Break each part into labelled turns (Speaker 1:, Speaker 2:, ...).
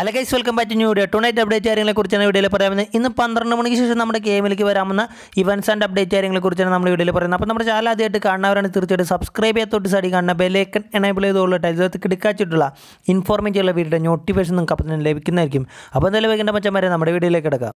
Speaker 1: hello guys welcome back new video tonight update കാര്യങ്ങളെ കുറിച്ചാണ് വീഡിയോയിൽ പറയാമെന്ന് ഇന്ന് പന്ത്രണ്ട് മണിക്ക് ശേഷം നമ്മുടെ ഗെയിമിലേക്ക് വരാമെന്ന ഇവൻസ് ആൻഡ് അപ്ഡേറ്റ് കാര്യങ്ങളെ കുറിച്ചാണ് നമ്മൾ വീഡിയോയിൽ പറയുന്നത് അപ്പോൾ നമ്മുടെ ചാനൽ ആദ്യമായിട്ട് കാണുന്നവരാണ് തീർച്ചയായിട്ടും സബ്സ്ക്രൈബ് ചെയ്യാത്തോട്ട് സൈഡിൽ കാണുന്ന ബെല്ലേക്കൻ എനേബിൾ ചെയ്തോളട്ടെ ഇതിനകത്ത് കിടക്കാച്ചിട്ടുള്ള ഇൻഫോർമേറ്റീവുള്ള വീഡിയോ നോട്ടിഫിക്കേഷൻ നിങ്ങൾക്ക് അപ്പം തന്നെ ലഭിക്കുന്നതായിരിക്കും അപ്പോൾ എന്തായാലും വെക്കേണ്ട മച്ചന്മാരെ നമ്മുടെ വീഡിയോയിലേക്ക് കിടക്കാം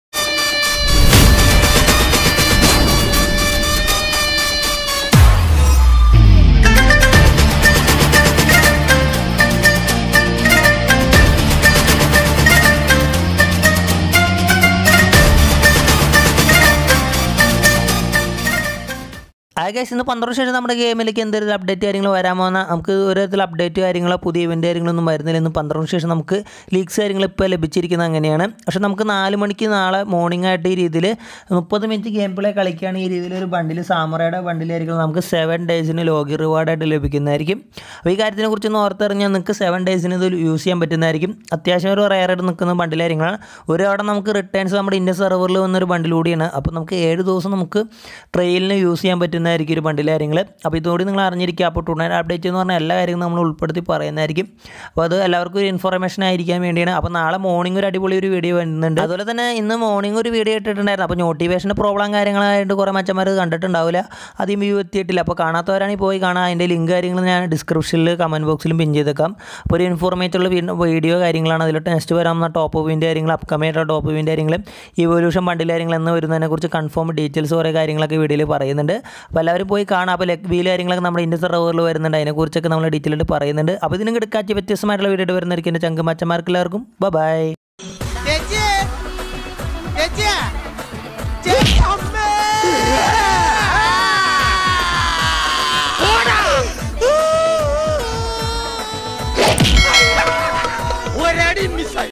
Speaker 1: ആകേഷ് ഇന്ന് പന്ത്രണ്ട് ശേഷം നമ്മുടെ ഗെയിമിലേക്ക് എന്തെങ്കിലും അപ്ഡേറ്റ് കാര്യങ്ങൾ വരാമെന്ന് നമുക്ക് ഒരു തരത്തിൽ അപ്ഡേറ്റ് കാര്യങ്ങളോ പുതിയ ഇവൻ്റ് കാര്യങ്ങളൊന്നും വരുന്നില്ല ഇന്ന് പന്ത്രണ്ട് ശേഷം നമുക്ക് ലീക്സ് കാര്യങ്ങൾ ഇപ്പോൾ ലഭിച്ചിരിക്കുന്നത് അങ്ങനെയാണ് പക്ഷേ നമുക്ക് നാല് മണിക്ക് നാളെ മോർണിംഗ് ആയിട്ട് ഈ രീതിയിൽ മുപ്പത് മിനിറ്റ് ഗെയിം പ്ലേ കളിക്കുകയാണ് ഈ രീതിയിൽ ഒരു ബണ്ടിൽ സാമറയുടെ ബണ്ടിലായിരിക്കും നമുക്ക് സെവൻ ഡേയ്സിന് ലോഗി റിവാർഡായിട്ട് ലഭിക്കുന്നതായിരിക്കും അപ്പോൾ ഈ കാര്യത്തിനെ കുറിച്ച് ഒന്ന് ഓർത്തറിഞ്ഞാൽ നിങ്ങൾക്ക് സെവൻ ഡേയ്സിന് ഇത് യൂസ് ചെയ്യാൻ പറ്റുന്നതായിരിക്കും അത്യാവശ്യം ഒരു റയറായിട്ട് നിൽക്കുന്ന ബണ്ടിലായിരിക്കണം ഒരു അവിടെ നമുക്ക് റിട്ടേൺസ് നമ്മുടെ ഇന്ത്യൻ സെർവറിൽ വന്നൊരു ബണ്ടിൽ കൂടിയാണ് അപ്പോൾ നമുക്ക് ഏഴ് ദിവസം നമുക്ക് ട്രെയിലിന് യൂസ് ചെയ്യാൻ പറ്റുന്നതായിരിക്കും ഒരു ബണ്ടിൽ കാര്യങ്ങൾ അപ്പോൾ ഇതോടെ നിങ്ങൾ അറിഞ്ഞിരിക്കുക അപ്പോൾ ടൂർണമെൻറ്റ് അപ്ഡേറ്റ് എന്ന് പറഞ്ഞാൽ എല്ലാ കാര്യങ്ങളും നമ്മൾ ഉൾപ്പെടുത്തി പറയുന്നതായിരിക്കും അപ്പോൾ അത് എല്ലാവർക്കും ഒരു ഇൻഫർമേഷൻ ആയിരിക്കാൻ വേണ്ടിയാണ് അപ്പോൾ നാളെ മോർണിംഗ് ഒരു അടിപൊളി ഒരു വീഡിയോ വരുന്നുണ്ട് അതുപോലെ തന്നെ ഇന്ന് മോർണിംഗ് ഒരു വീഡിയോ ഇട്ടിട്ടുണ്ടായിരുന്നു അപ്പോൾ നോട്ടിഫിക്കേഷൻ്റെ പ്രോബ്ലം കാര്യങ്ങളായിട്ട് കുറേ മച്ചന്മാർ കണ്ടിട്ടുണ്ടാവില്ല അധികം വ്യൂ എത്തിയിട്ടില്ല അപ്പോൾ കാണാത്തവരാണെങ്കിൽ പോയി കാണാം അതിൻ്റെ ലിങ്ക് കാര്യങ്ങൾ ഞാൻ ഡിസ്ക്രിപ്ഷനിൽ കമൻറ്റ് ബോക്സിലും പിൻ ചെയ്തേക്കാം അപ്പോൾ ഒരു ഇൻഫോർമേറ്റീവുള്ള വീഡിയോ കാര്യങ്ങളാണ് അതിലോട്ട് നെക്സ്റ്റ് വരാവുന്ന ടോപ്പ് വിൻ്റെ കാര്യങ്ങൾ അപ്കമിങ് ആയിട്ടുള്ള ടോപ്പ് വിൻ്റെ കാര്യങ്ങളും ഇവല്യൂഷൻ ബണ്ടിൽ കാര്യങ്ങൾ എന്ന് വരുന്നതിനെ കുറിച്ച് കൺഫേം ഡീറ്റെയിൽസ് കുറേ കാര്യങ്ങളൊക്കെ വീഡിയോയിൽ പറയുന്നുണ്ട് അപ്പോൾ എല്ലാവരും പോയി കാണാം അപ്പോൾ ലെഗ് വീൽ കാര്യങ്ങളൊക്കെ നമ്മുടെ ഇന്ത്യൻ സെർവറിൽ വരുന്നുണ്ട് അതിനെക്കുറിച്ചൊക്കെ നമ്മൾ ഡീറ്റെയിൽ ആയിട്ട് പറയുന്നുണ്ട് അപ്പോൾ ഇതിനും എടുക്കാച്ച വ്യത്യസ്തമായിട്ടുള്ള വീഡിയോ വരുന്നതായിരിക്കും എൻ്റെ ചങ്കമാച്ചമാർക്ക് എല്ലാവർക്കും ബൈ
Speaker 2: ചേച്ചി ചേച്ചി ചേച്ചി അമ്മേ ഒരടി മിസ്സായി